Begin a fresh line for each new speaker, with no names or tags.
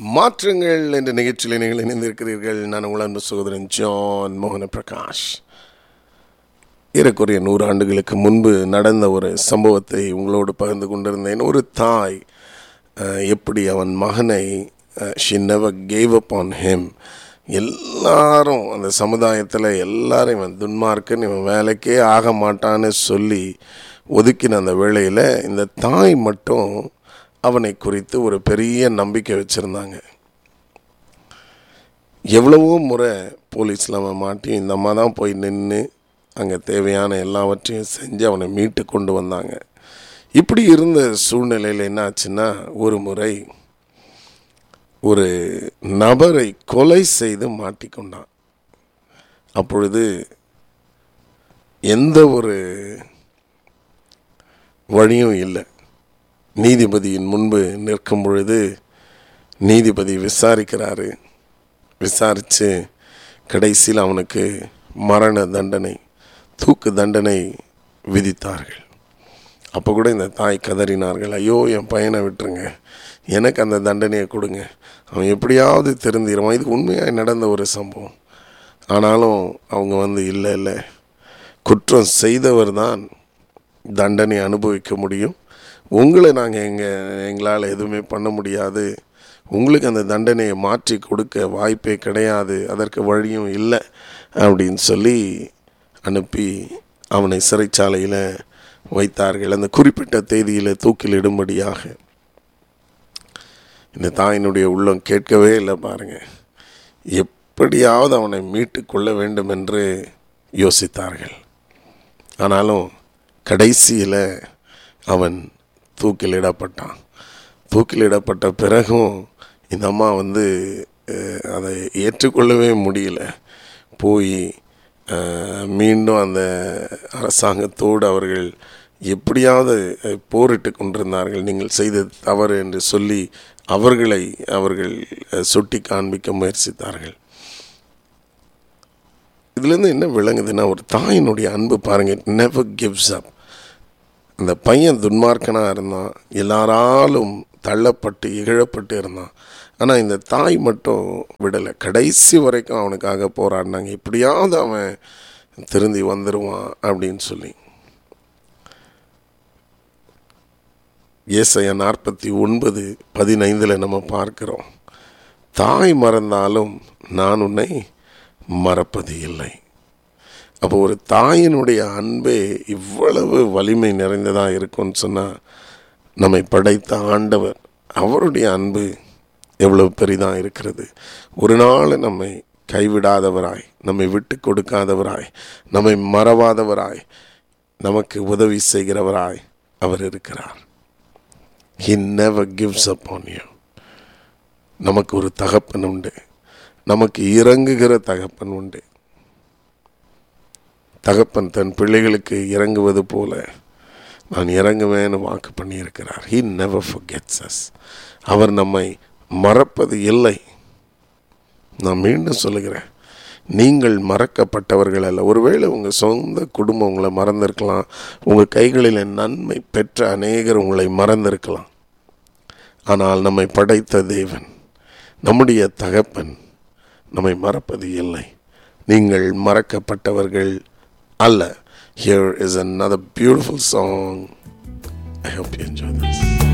மாற்றங்கள் என்ற நிகழ்ச்சியில் நீங்கள் இணைந்திருக்கிறீர்கள் நான் உங்கள் அன்பு சகோதரன் ஜான் மோகன பிரகாஷ் ஏறக்குறைய நூறு ஆண்டுகளுக்கு முன்பு நடந்த ஒரு சம்பவத்தை உங்களோடு பகிர்ந்து கொண்டிருந்தேன் ஒரு தாய் அஹ், எப்படி அவன் மகனை she never gave up on him எல்லாரும் அந்த சமுதாயத்தில் எல்லாரும் இவன் துன்மார்க்கன் இவன் வேலைக்கே ஆக மாட்டான்னு சொல்லி ஒதுக்கின அந்த வேளையில் இந்த தாய் மட்டும் அவனை குறித்து ஒரு பெரிய நம்பிக்கை வச்சுருந்தாங்க எவ்வளவோ முறை போலீஸில் அவன் மாட்டி இந்த அம்மா தான் போய் நின்று அங்கே தேவையான எல்லாவற்றையும் செஞ்சு அவனை மீட்டு கொண்டு வந்தாங்க இப்படி இருந்த சூழ்நிலையில் என்ன ஆச்சுன்னா ஒரு முறை ஒரு நபரை கொலை செய்து மாட்டிக்கொண்டான் அப்பொழுது எந்த ஒரு வழியும் இல்லை நீதிபதியின் முன்பு நிற்கும் பொழுது நீதிபதி விசாரிக்கிறாரு விசாரித்து கடைசியில் அவனுக்கு மரண தண்டனை தூக்கு தண்டனை விதித்தார்கள் அப்போ கூட இந்த தாய் கதறினார்கள் ஐயோ என் பையனை விட்டுருங்க எனக்கு அந்த தண்டனையை கொடுங்க அவன் எப்படியாவது திருந்திடுவான் இது உண்மையாக நடந்த ஒரு சம்பவம் ஆனாலும் அவங்க வந்து இல்லை இல்லை குற்றம் செய்தவர் தான் தண்டனை அனுபவிக்க முடியும் உங்களை நாங்கள் எங்கள் எங்களால் எதுவுமே பண்ண முடியாது உங்களுக்கு அந்த தண்டனையை மாற்றி கொடுக்க வாய்ப்பே கிடையாது அதற்கு வழியும் இல்லை அப்படின்னு சொல்லி அனுப்பி அவனை சிறைச்சாலையில் வைத்தார்கள் அந்த குறிப்பிட்ட தேதியில் தூக்கிலிடும்படியாக இந்த தாயினுடைய உள்ளம் கேட்கவே இல்லை பாருங்க எப்படியாவது அவனை மீட்டு கொள்ள வேண்டும் என்று யோசித்தார்கள் ஆனாலும் கடைசியில் அவன் தூக்கிலிடப்பட்டான் தூக்கிலிடப்பட்ட பிறகும் இந்த அம்மா வந்து அஹ், அதை ஏற்றுக்கொள்ளவே முடியல போய் அஹ், மீண்டும் அந்த அரசாங்கத்தோடு அவர்கள் எப்படியாவது அஹ், போரிட்டு கொண்டிருந்தார்கள் நீங்கள் செய்தது தவறு என்று சொல்லி அவர்களை அவர்கள் அஹ், சுட்டி காண்பிக்க முயற்சித்தார்கள் இதுலேருந்து என்ன விளங்குதுன்னா ஒரு தாயினுடைய அன்பு பாருங்க இட் நெவர் கிவ்ஸ் அப் அந்த பையன் துன்மார்க்கனாக இருந்தான் எல்லாராலும் தள்ளப்பட்டு இகழப்பட்டு இருந்தான் ஆனால் இந்த தாய் மட்டும் விடலை கடைசி வரைக்கும் அவனுக்காக போராடினாங்க எப்படியாவது அவன் திருந்தி வந்துடுவான் அப்படின்னு சொல்லி ஏசையா நாற்பத்தி ஒன்பது பதினைந்தில் நம்ம பார்க்கிறோம் தாய் மறந்தாலும் நான் உன்னை மறப்பது இல்லை அப்போ ஒரு தாயினுடைய அன்பே இவ்வளவு வலிமை நிறைந்ததாக இருக்கும்னு சொன்னால் நம்மை படைத்த ஆண்டவர் அவருடைய அன்பு எவ்வளவு பெரிதாக இருக்கிறது ஒரு நாள் நம்மை கைவிடாதவராய் நம்மை விட்டு கொடுக்காதவராய் நம்மை மறவாதவராய் நமக்கு உதவி செய்கிறவராய் அவர் இருக்கிறார் he never gives up on you நமக்கு ஒரு தகப்பன் உண்டு நமக்கு இறங்குகிற தகப்பன் உண்டு தகப்பன் தன் பிள்ளைகளுக்கு இறங்குவது போல நான் இறங்குவேன்னு வாக்கு பண்ணியிருக்கிறார் ஹி நெவர் forgets us அவர் நம்மை மறப்பது இல்லை நான் மீண்டும் சொல்லுகிறேன் நீங்கள் மறக்கப்பட்டவர்கள் அல்ல ஒருவேளை உங்கள் சொந்த குடும்பம் உங்களை மறந்திருக்கலாம் உங்கள் கைகளில் நன்மை பெற்ற அநேகர் உங்களை மறந்திருக்கலாம் ஆனால் நம்மை படைத்த தேவன் நம்முடைய தகப்பன் நம்மை மறப்பது இல்லை நீங்கள் மறக்கப்பட்டவர்கள் அல்ல Here is another beautiful song. I hope you enjoy this.